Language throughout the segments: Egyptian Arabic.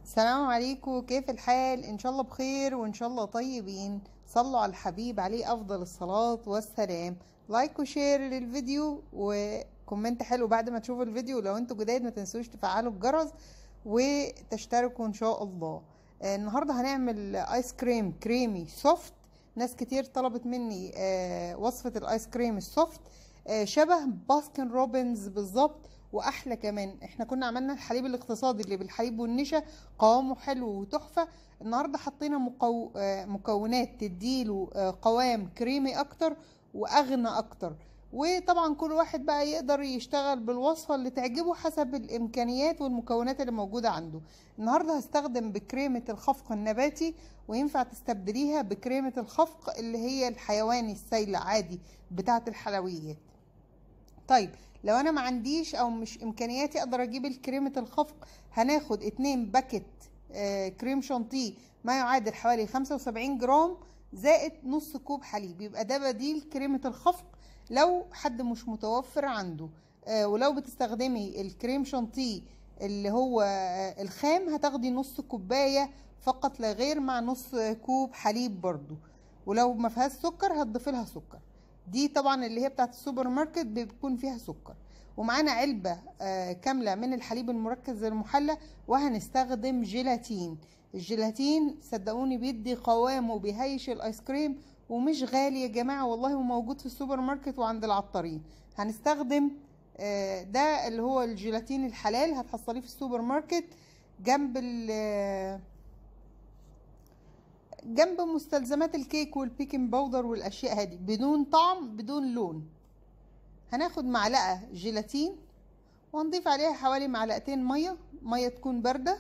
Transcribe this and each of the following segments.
السلام عليكم كيف الحال ان شاء الله بخير وان شاء الله طيبين صلوا على الحبيب عليه افضل الصلاة والسلام لايك وشير للفيديو وكومنت حلو بعد ما تشوفوا الفيديو لو انتوا جداد ما تنسوش تفعلوا الجرس وتشتركوا ان شاء الله آه، النهارده هنعمل ايس كريم كريمي سوفت ناس كتير طلبت مني آه، وصفة الايس كريم السوفت آه، شبه باسكن روبنز بالظبط واحلى كمان احنا كنا عملنا الحليب الاقتصادي اللي بالحليب والنشا قوامه حلو وتحفه النهارده حطينا مقو... آه، مكونات تديله آه، قوام كريمي اكتر واغنى اكتر وطبعا كل واحد بقى يقدر يشتغل بالوصفه اللي تعجبه حسب الامكانيات والمكونات اللي موجوده عنده النهارده هستخدم بكريمه الخفق النباتي وينفع تستبدليها بكريمه الخفق اللي هي الحيواني السايله عادي بتاعه الحلويات طيب لو انا ما عنديش او مش امكانياتي اقدر اجيب الكريمه الخفق هناخد اتنين باكت آه كريم شانتيه ما يعادل حوالي 75 جرام زائد نص كوب حليب يبقى ده بديل كريمه الخفق لو حد مش متوفر عنده آه ولو بتستخدمي الكريم شانتيه اللي هو آه الخام هتاخدي نص كوبايه فقط لا غير مع نص كوب حليب برضو ولو ما فيهاش سكر هتضيفي لها سكر دي طبعا اللي هي بتاعت السوبر ماركت بيكون فيها سكر ومعانا علبة آه كاملة من الحليب المركز المحلى وهنستخدم جيلاتين الجيلاتين صدقوني بيدي قوام وبيهيش الايس كريم ومش غالي يا جماعة والله وموجود في السوبر ماركت وعند العطارين هنستخدم آه ده اللي هو الجيلاتين الحلال هتحصليه في السوبر ماركت جنب ال جنب مستلزمات الكيك والبيكنج باودر والاشياء هذه بدون طعم بدون لون هناخد معلقه جيلاتين وهنضيف عليها حوالي معلقتين ميه ميه تكون بارده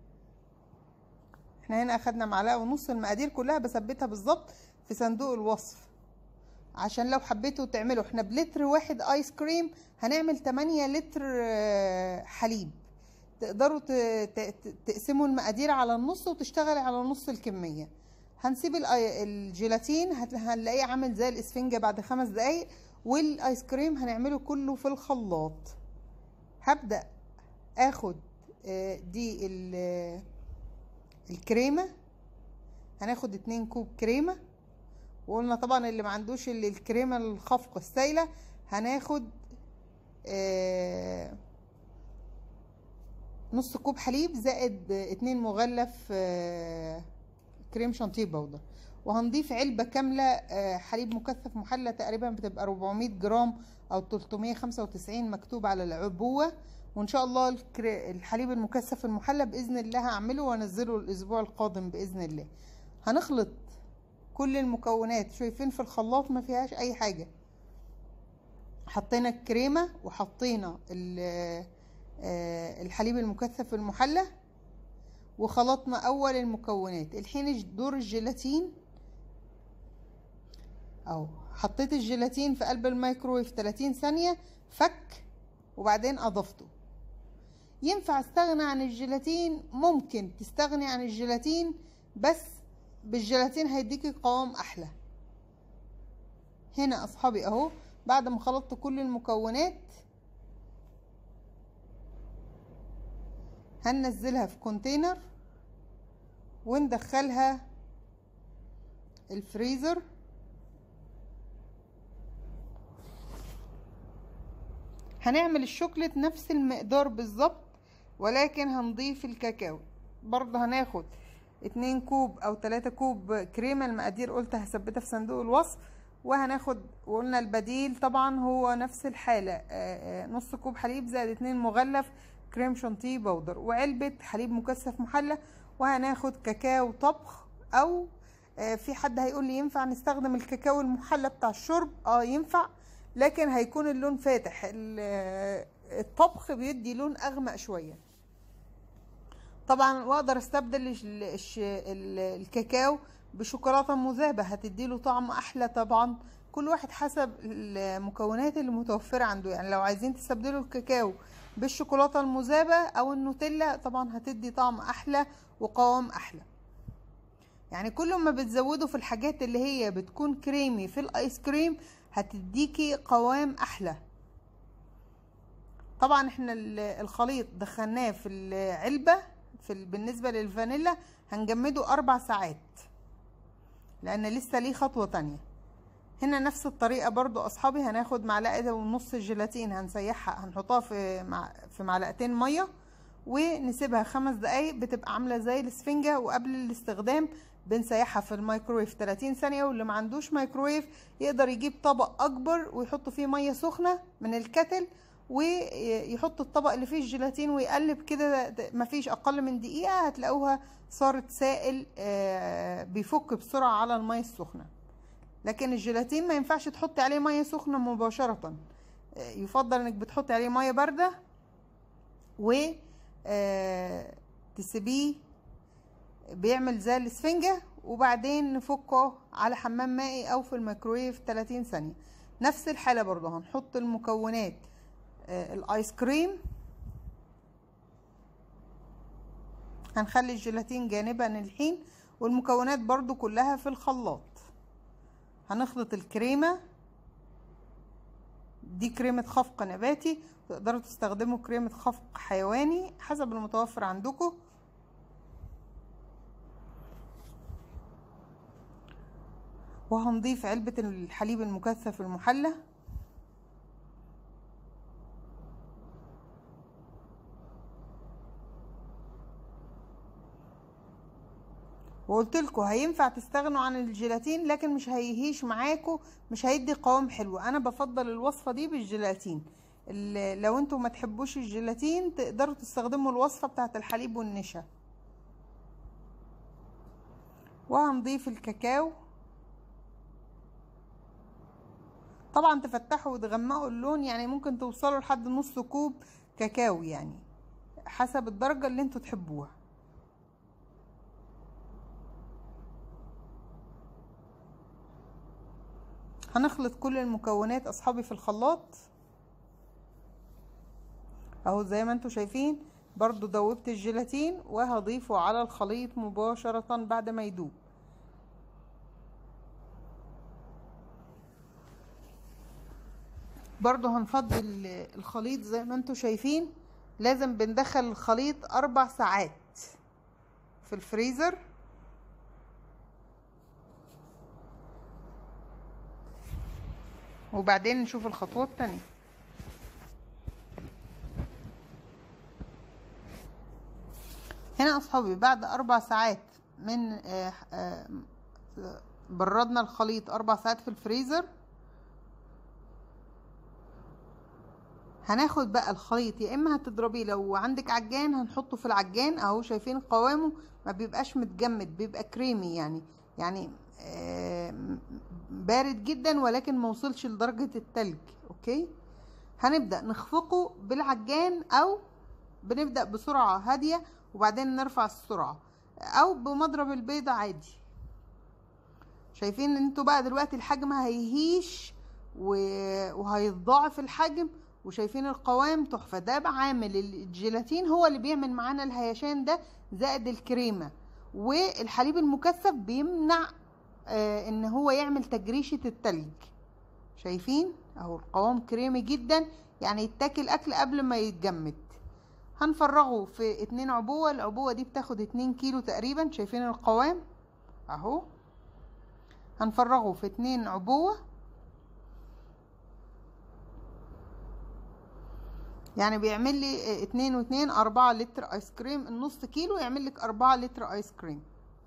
احنا هنا اخدنا معلقه ونص المقادير كلها بثبتها بالظبط في صندوق الوصف عشان لو حبيتوا تعملوا احنا بلتر واحد ايس كريم هنعمل 8 لتر حليب تقدروا تقسموا المقادير على النص وتشتغلي على نص الكميه هنسيب الجيلاتين هنلاقيه عامل زي الاسفنجة بعد خمس دقايق والايس كريم هنعمله كله في الخلاط هبدأ اخد دي الكريمة هناخد اتنين كوب كريمة وقلنا طبعا اللي ما عندوش اللي الكريمة الخفق السايلة هناخد نص كوب حليب زائد اتنين مغلف كريم شانتيه باودر وهنضيف علبة كاملة حليب مكثف محلى تقريبا بتبقى 400 جرام او 395 مكتوب على العبوة وان شاء الله الحليب المكثف المحلى باذن الله هعمله وانزله الاسبوع القادم باذن الله هنخلط كل المكونات شايفين في الخلاط ما فيهاش اي حاجة حطينا الكريمة وحطينا الحليب المكثف المحلى وخلطنا اول المكونات الحين دور الجيلاتين اهو حطيت الجيلاتين في قلب الميكرويف 30 ثانية فك وبعدين اضفته ينفع استغنى عن الجيلاتين ممكن تستغني عن الجيلاتين بس بالجيلاتين هيديكي قوام احلى هنا اصحابي اهو بعد ما خلطت كل المكونات هننزلها في كونتينر وندخلها الفريزر هنعمل الشوكليت نفس المقدار بالظبط ولكن هنضيف الكاكاو برضه هناخد اتنين كوب او تلاتة كوب كريمة المقادير قلت هثبتها في صندوق الوصف وهناخد وقلنا البديل طبعا هو نفس الحالة نص كوب حليب زائد اتنين مغلف كريم شانتيه باودر وعلبة حليب مكثف محلى وهناخد كاكاو طبخ او في حد هيقول لي ينفع نستخدم الكاكاو المحلى بتاع الشرب اه ينفع لكن هيكون اللون فاتح الطبخ بيدي لون اغمق شوية طبعا واقدر استبدل الكاكاو بشوكولاتة مذابة هتديله طعم احلى طبعا كل واحد حسب المكونات اللي متوفرة عنده يعني لو عايزين تستبدلوا الكاكاو بالشوكولاتة المذابة او النوتيلا طبعا هتدي طعم احلى وقوام احلى يعني كل ما بتزودوا في الحاجات اللي هي بتكون كريمي في الايس كريم هتديكي قوام احلى طبعا احنا الخليط دخلناه في العلبة في ال- بالنسبة للفانيلا هنجمده اربع ساعات لان لسه ليه خطوة تانية هنا نفس الطريقة برضو اصحابي هناخد معلقة ونص جيلاتين هنسيحها هنحطها في مع في معلقتين مية ونسيبها خمس دقايق بتبقى عاملة زي الاسفنجة وقبل الاستخدام بنسيحها في الميكرويف 30 ثانية واللي ما عندوش ميكرويف يقدر يجيب طبق اكبر ويحط فيه مية سخنة من الكتل ويحط الطبق اللي فيه الجيلاتين ويقلب كده مفيش اقل من دقيقة هتلاقوها صارت سائل آه، بيفك بسرعة على المية السخنة لكن الجيلاتين ما ينفعش تحطي عليه مية سخنة مباشرة آه، يفضل انك بتحطي عليه مية باردة و آه، تسيبيه بيعمل زي الاسفنجة وبعدين نفكه على حمام مائي او في الميكرويف 30 ثانية نفس الحالة برضو هنحط المكونات آه، الايس كريم هنخلي الجيلاتين جانبا الحين والمكونات برضو كلها في الخلاط هنخلط الكريمة دي كريمة خفق نباتي تقدروا تستخدموا كريمة خفق حيواني حسب المتوفر عندكم وهنضيف علبة الحليب المكثف المحلى وقلت لكم هينفع تستغنوا عن الجيلاتين لكن مش هيهيش معاكم مش هيدي قوام حلو انا بفضل الوصفه دي بالجيلاتين ال- لو انتوا ما تحبوش الجيلاتين تقدروا تستخدموا الوصفه بتاعه الحليب والنشا وهنضيف الكاكاو طبعا تفتحوا وتغمقوا اللون يعني ممكن توصلوا لحد نص كوب كاكاو يعني حسب الدرجه اللي انتوا تحبوها هنخلط كل المكونات اصحابي في الخلاط اهو زي ما انتوا شايفين برضو دوبت الجيلاتين وهضيفه على الخليط مباشرة بعد ما يدوب برضو هنفضي ال- الخليط زي ما انتوا شايفين لازم بندخل الخليط اربع ساعات في الفريزر وبعدين نشوف الخطوة التانية هنا اصحابي بعد اربع ساعات من آه، آه، بردنا الخليط اربع ساعات في الفريزر هناخد بقى الخليط يا اما هتضربيه لو عندك عجان هنحطه في العجان اهو شايفين قوامه ما بيبقاش متجمد بيبقى كريمي يعني يعني آه، بارد جدا ولكن ما وصلش لدرجة التلج اوكي هنبدأ نخفقه بالعجان او بنبدأ بسرعة هادية وبعدين نرفع السرعة او بمضرب البيضة عادي شايفين انتوا بقى دلوقتي الحجم هيهيش و- وهيتضاعف الحجم وشايفين القوام تحفة ده بقى عامل الجيلاتين هو اللي بيعمل معانا الهيشان ده زائد الكريمة والحليب المكثف بيمنع آه ان هو يعمل تجريشة التلج شايفين اهو القوام كريمي جدا يعني يتاكل اكل قبل ما يتجمد هنفرغه في اتنين عبوة العبوة دي بتاخد اتنين كيلو تقريبا شايفين القوام اهو هنفرغه في اتنين عبوة يعني بيعمل لي اتنين واتنين اربعة لتر ايس كريم النص كيلو يعمل لك اربعة لتر ايس كريم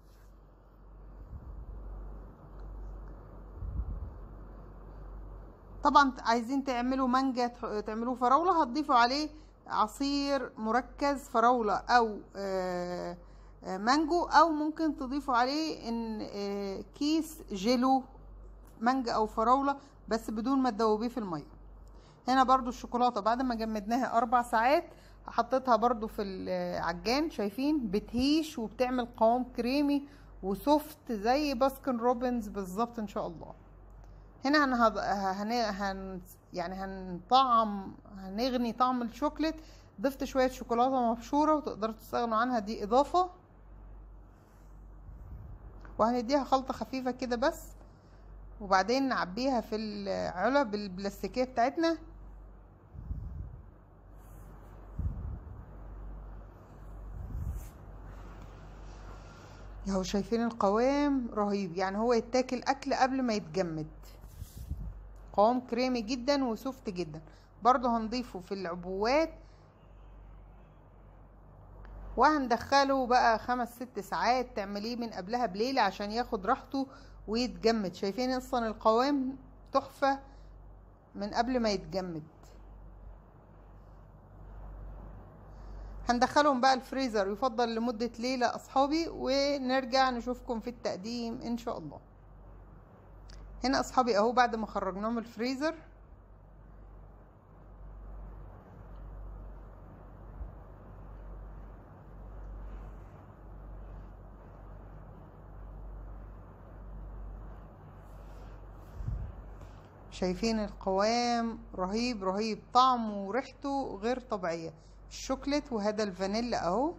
طبعا عايزين تعملوا مانجا تح- تعملوه فراولة هتضيفوا عليه عصير مركز فراولة او آه، آه، مانجو او ممكن تضيفوا عليه ان آه، كيس جيلو مانجا او فراولة بس بدون ما تدوبيه في المية هنا برضو الشوكولاتة بعد ما جمدناها اربع ساعات حطيتها برضو في العجان شايفين بتهيش وبتعمل قوام كريمي وسوفت زي باسكن روبنز بالظبط ان شاء الله هنا هن... هن... هن... يعني هنطعم هنغني طعم الشوكليت ضفت شوية شوكولاتة مبشورة وتقدروا تستغنوا عنها دي إضافة وهنديها خلطة خفيفة كده بس وبعدين نعبيها في العلب البلاستيكية بتاعتنا اهو شايفين القوام رهيب يعني هو يتاكل اكل قبل ما يتجمد قوام كريمي جدا وسوفت جدا برضو هنضيفه في العبوات وهندخله بقى خمس ست ساعات تعمليه من قبلها بليلة عشان ياخد راحته ويتجمد شايفين اصلا القوام تحفة من قبل ما يتجمد هندخلهم بقى الفريزر يفضل لمدة ليلة أصحابي ونرجع نشوفكم في التقديم إن شاء الله هنا أصحابي أهو بعد ما خرجناهم الفريزر شايفين القوام رهيب رهيب طعمه وريحته غير طبيعية الشوكليت وهذا الفانيلا اهو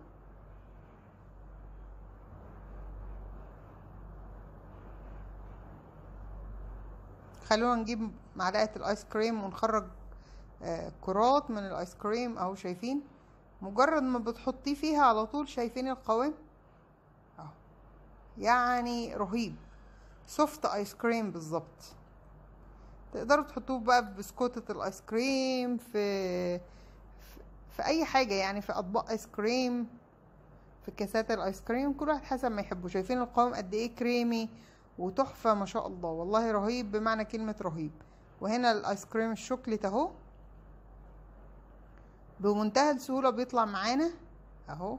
خلونا نجيب معلقة الايس كريم ونخرج آه، كرات من الايس كريم اهو شايفين مجرد ما بتحطيه فيها على طول شايفين القوام اهو يعني رهيب سوفت ايس كريم بالظبط تقدروا تحطوه بقى في بسكوتة الايس كريم في في اي حاجة يعني في اطباق ايس كريم في كاسات الايس كريم كل واحد حسب ما يحبه شايفين القوام قد ايه كريمي وتحفة ما شاء الله والله رهيب بمعنى كلمة رهيب وهنا الايس كريم الشوكليت اهو بمنتهى السهولة بيطلع معانا اهو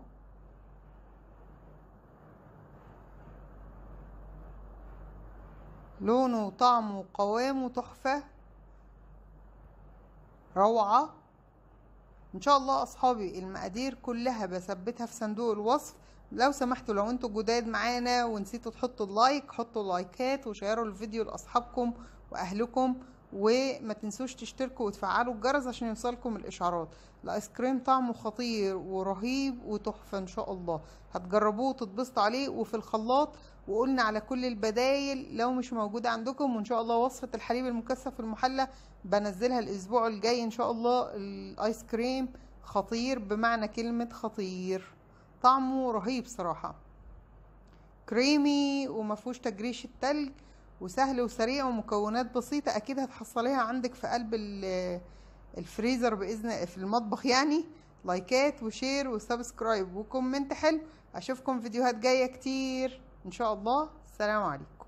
لونه وطعمه وقوامه تحفة روعة ان شاء الله اصحابي المقادير كلها بثبتها في صندوق الوصف لو سمحتوا لو انتوا جداد معانا ونسيتوا تحطوا اللايك حطوا لايكات وشيروا الفيديو لاصحابكم واهلكم وما تنسوش تشتركوا وتفعلوا الجرس عشان يوصلكم الاشعارات الايس كريم طعمه خطير ورهيب وتحفه ان شاء الله هتجربوه وتتبسطوا عليه وفي الخلاط وقلنا على كل البدايل لو مش موجوده عندكم وان شاء الله وصفه الحليب المكثف المحلى بنزلها الاسبوع الجاي ان شاء الله الايس كريم خطير بمعنى كلمه خطير طعمه رهيب صراحه كريمي ومفهوش تجريش التلج وسهل وسريع ومكونات بسيطة أكيد هتحصليها عندك في قلب الفريزر بإذن في المطبخ يعني لايكات وشير وسبسكرايب وكومنت حلو أشوفكم فيديوهات جاية كتير إن شاء الله السلام عليكم